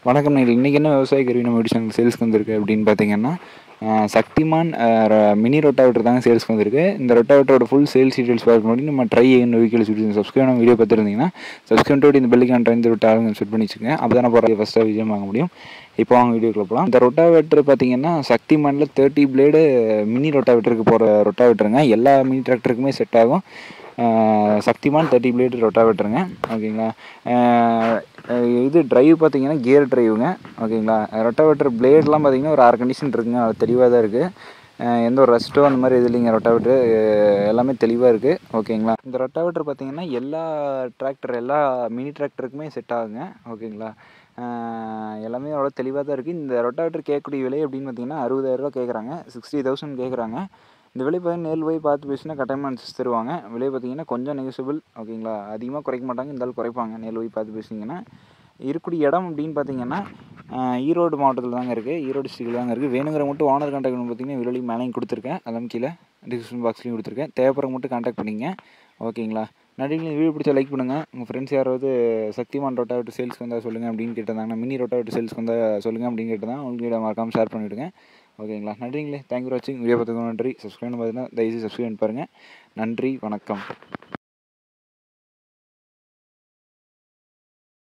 வணக்கம் நீங்கள் இன்றைக்கி என்ன விவசாய கருவி நம்ம வீடு சேனல் சேல்ஸ்க்கு வந்திருக்கு அப்படின்னு பார்த்தீங்கன்னா அஹ், சக்திமான் அஹ், ர- மினி ரொட்டாவேட்டர் தாங்க சேல்ஸ்க்கு வந்திருக்கு இந்த ரொட்டாவேட்டரோட ஃபுல் சேல்ஸ் டீடைல்ஸ் பார்க்க முன்னாடி நம்ம ட்ரை என் வெஹிக்கல்ஸ் வீடியோ சப்ஸ்கிரைப் நம்ம வீடியோ பார்த்துருந்தீங்கன்னா சப்ஸ்கிரைப் இந்த பெல்லுக்கான ட்ரெயின் விட்டு ஆளுங்க செட் பண்ணி வச்சுக்கோங்க அப்போ தான் போகிற ஃபஸ்ட்டாக விஜயம் வாங்க முடியும் இப்போ வாங்க வீடியோக்குள்ள போகலாம் இந்த ரொட்டாவேட்டர் பார்த்தீங்கன்னா சக்திமானில் தேர்ட்டி பிளேடு மினி ரொட்டாவேட்டருக்கு போகிற ரொட்டாவேட்டருங்க எல்லா மினி டிராக்டருக்குமே செட் ஆகும் அஹ், சக்திமான் தேர்ட்டி பிளேடு ரொட்டாவேட்டருங்க ஓகேங்களா அஹ், அஹ், இது டிரைவ் பார்த்தீங்கன்னா கியர் டிரைவுங்க ஓகேங்களா ரொட்டாவேட்டர் பிளேட்லாம் பார்த்தீங்கன்னா ஒரு ஆறு கண்டிஷன் இருக்குங்க அது தெளிவாக தான் இருக்குது எந்த ஒரு ரஸ்ட்டோ அந்த மாதிரி இது இல்லைங்க ரொட்டாவேட்ரு எல்லாமே தெளிவாக இருக்குது ஓகேங்களா இந்த ரொட்டாவேட்டர் பார்த்தீங்கன்னா எல்லா டிராக்டர் எல்லா மினி டிராக்டருக்குமே செட் ஆகுங்க ஓகேங்களா அஹ் எல்லாமே அவ்வளோ தெளிவாக தான் இருக்குது இந்த ரொட்டாவேட்டர் கேட்கக்கூடிய விலை அப்படின்னு பார்த்தீங்கன்னா அறுபதாயிரரூவா கேட்குறாங்க சிக்ஸ்டி தௌசண்ட் கேட்குறாங்க இந்த விலை பார்த்தீங்கன்னா நேரில் போய் பார்த்து பேசினா கட்டாயமாக அனுசரிச்சு தருவாங்க விலை பார்த்தீங்கன்னா கொஞ்சம் நெகசிபிள் ஓகேங்களா அதிகமாக குறைக்க மாட்டாங்க இருந்தாலும் குறைப்பாங்க நேரில் போய் பார்த்து பேசிங்கன்னா இருக்கக்கூடிய இடம் அப்படின்னு பார்த்தீங்கன்னா ஆஹ், ஈரோடு மாவட்டத்தில் தாங்க இருக்குது ஈரோடு டிஸ்ட்ரிக்டில் தாங்க இருக்குது வேணுங்கிற மட்டும் ஓனர் கான்டாக்ட் பார்த்தீங்கன்னா விலையும் மேலேயும் கொடுத்துருக்கேன் அதெல்லாம் கீழே டிஸ்கிரிப்ஷன் பாக்ஸ்லையும் கொடுத்துருக்கேன் தேவைப்படுற மட்டும் கான்டாக்ட் பண்ணிங்க ஓகேங்களா நடிகளை வீடியோ பிடிச்சா லைக் பண்ணுங்கள் உங்கள் ஃப்ரெண்ட்ஸ் யாராவது சக்திமான் ரொட்டாவிட்டு சேல்ஸ்க்கு வந்தால் சொல்லுங்கள் அப்படின்னு கேட்டிருந்தாங்கன்னா மினி ரொட்டாவிட்டு சேல்ஸ்க்கு வந்தால் சொல்லுங்கள் அப்படின்னு கேட்டிருந்தா உங்களுக்கு வீடியோ மறக்காமல் ஷேர் பண்ணிவிடுங்க ஓகேங்களா நன்றிங்களே தேங்க்யூ ஃபார் வாட்சிங் வீடியோ பார்த்துக்கணும் நன்றி சப்ஸ்கிரைப் பார்த்தீங்கன்னா தயவுசெய்து சப்ஸ்கிரைப் பாருங்கள் நன்றி வணக்கம்